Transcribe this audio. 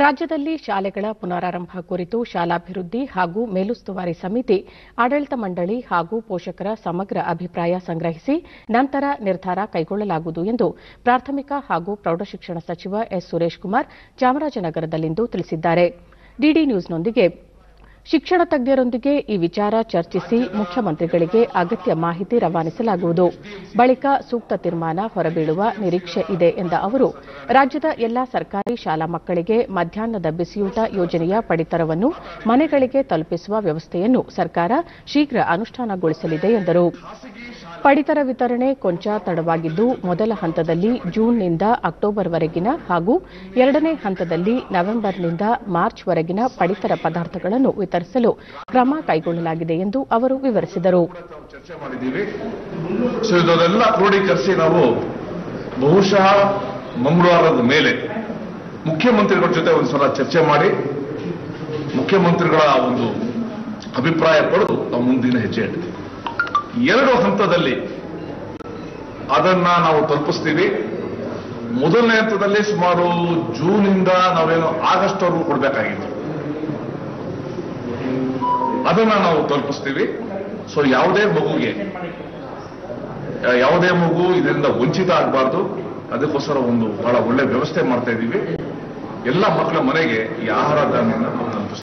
ರಾಜ್ಯದಲ್ಲಿ ಶಾಲೆಗಳ ಪುನರಾರಂಭ ಕುರಿತು ಶಾಲಾಭಿವೃದ್ಧಿ ಹಾಗೂ ಮೇಲುಸ್ತುವಾರಿ ಸಮಿತಿ ಆಡಳಿತ ಮಂಡಳಿ ಹಾಗೂ ಪೋಷಕರ ಸಮಗ್ರ ಅಭಿಪ್ರಾಯ ಸಂಗ್ರಹಿಸಿ ನಂತರ ನಿರ್ಧಾರ ಕೈಗೊಳ್ಳಲಾಗುವುದು ಎಂದು ಪ್ರಾಥಮಿಕ ಹಾಗೂ ಪ್ರೌಢಶಿಕ್ಷಣ ಸಚಿವ ಎಸ್ ಸುರೇಶ್ ಕುಮಾರ್ ಚಾಮರಾಜನಗರದಲ್ಲಿಂದು ತಿಳಿಸಿದ್ದಾರೆ ಡಿಡಿ ನ್ಯೂಸ್ನೊಂದಿಗೆ ಶಿಕ್ಷಣ ತಜ್ಞರೊಂದಿಗೆ ಈ ವಿಚಾರ ಚರ್ಚಿಸಿ ಮುಖ್ಯಮಂತ್ರಿಗಳಿಗೆ ಅಗತ್ಯ ಮಾಹಿತಿ ರವಾನಿಸಲಾಗುವುದು ಬಳಿಕ ಸೂಕ್ತ ತೀರ್ಮಾನ ಹೊರಬೀಳುವ ನಿರೀಕ್ಷೆ ಇದೆ ಎಂದ ಅವರು ರಾಜ್ಯದ ಎಲ್ಲಾ ಸರ್ಕಾರಿ ಶಾಲಾ ಮಕ್ಕಳಿಗೆ ಮಧ್ಯಾಹ್ನದ ಬಿಸಿಯೂಟ ಯೋಜನೆಯ ಪಡಿತರವನ್ನು ಮನೆಗಳಿಗೆ ತಲುಪಿಸುವ ವ್ಯವಸ್ಥೆಯನ್ನು ಸರ್ಕಾರ ಶೀಘ್ರ ಅನುಷ್ಠಾನಗೊಳಿಸಲಿದೆ ಎಂದರು ಪಡಿತರ ವಿತರಣೆ ಕೊಂಚ ತಡವಾಗಿದ್ದು ಮೊದಲ ಹಂತದಲ್ಲಿ ಜೂನ್ನಿಂದ ಅಕ್ಟೋಬರ್ವರೆಗಿನ ಹಾಗೂ ಎರಡನೇ ಹಂತದಲ್ಲಿ ನವೆಂಬರ್ನಿಂದ ಮಾರ್ಚ್ವರೆಗಿನ ಪಡಿತರ ಪದಾರ್ಥಗಳನ್ನು ವಿತರಿಸಲು ಕ್ರಮ ಕೈಗೊಳ್ಳಲಾಗಿದೆ ಎಂದು ಅವರು ವಿವರಿಸಿದರು ಚರ್ಚೆ ಮಾಡಿದ್ದೀವಿ ಸೊ ಇದನ್ನೆಲ್ಲ ಕ್ರೋಢೀಕರಿಸಿ ನಾವು ಬಹುಶಃ ಮಂಗಳವಾರದ ಮೇಲೆ ಮುಖ್ಯಮಂತ್ರಿಗಳ ಜೊತೆ ಒಂದ್ಸಲ ಚರ್ಚೆ ಮಾಡಿ ಮುಖ್ಯಮಂತ್ರಿಗಳ ಒಂದು ಅಭಿಪ್ರಾಯ ಪಡೆದು ನಾವು ಮುಂದಿನ ಹೆಜ್ಜೆ ಇಡ್ತೀವಿ ಎರಡು ಹಂತದಲ್ಲಿ ಅದನ್ನ ನಾವು ತಲುಪಿಸ್ತೀವಿ ಮೊದಲನೇ ಹಂತದಲ್ಲಿ ಸುಮಾರು ಜೂನಿಂದ ನಾವೇನು ಆಗಸ್ಟ್ ವರೆಗೂ ಕೊಡಬೇಕಾಗಿತ್ತು ಅದನ್ನ ನಾವು ತಲುಪಿಸ್ತೀವಿ ಸೊ ಯಾವುದೇ ಮಗುಗೆ ಆ, ಯಾವುದೇ ಮಗು ಇದರಿಂದ ವಂಚಿತ ಆಗಬಾರ್ದು ಅದಕ್ಕೋಸ್ಕರ ಒಂದು ಬಹಳ ಒಳ್ಳೆ ವ್ಯವಸ್ಥೆ ಮಾಡ್ತಾ ಇದ್ದೀವಿ ಎಲ್ಲ ಮಕ್ಕಳ ಮನೆಗೆ ಈ ಆಹಾರ ಧಾನ್ಯನ ನಾವು ತಲುಪಿಸ್ತೀವಿ